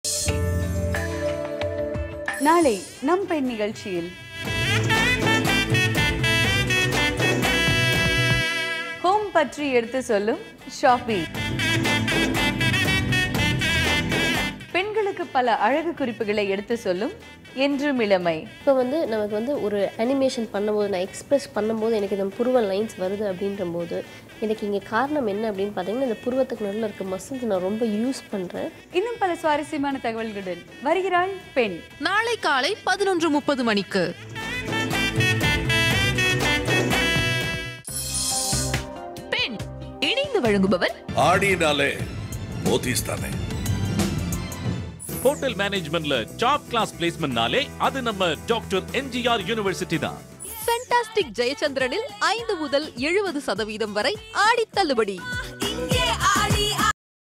நாளை நம் பெண் நிகழ்ச்சியில் ஹோம் பற்றி எடுத்து சொல்லும் ஷாப்பி பெண்களுக்கு பல அழகு குறிப்புகளை எடுத்து சொல்லும் என்றும் இளமை இப்போ வந்து நமக்கு வந்து ஒரு அனிமேஷன் பண்ணும்போது நான் எக்ஸ்பிரஸ் பண்ணும்போது எனக்கு இந்த புருவ லைன்ஸ் வருது அப்படின்ற போது எனக்கு இங்கே காரணம் என்ன அப்படின்னு பார்த்தீங்கன்னா இந்த புருவத்துக்கு நடுவில் இருக்க மசில்ஸ் நான் ரொம்ப யூஸ் பண்ணுறேன் இன்னும் பல சுவாரஸ்யமான தகவல்களுடன் வருகிறாள் பெண் நாளை காலை பதினொன்று முப்பது மணிக்கு பெண் இணைந்து வழங்குபவர் ஆடினாலே போத்தீஸ் தானே ஹோட்டல் மேனேஜ்மெண்ட்ல டாப் கிளாஸ் பிளேஸ்மெண்ட்னாலே அது நம்ம டாக்டர் எம்ஜிஆர் யூனிவர்சிட்டி தான் ஃபென்டாஸ்டிக் ஜெயச்சந்திரனில் ஐந்து முதல் எழுபது சதவீதம் வரை ஆடி தள்ளுபடி இங்க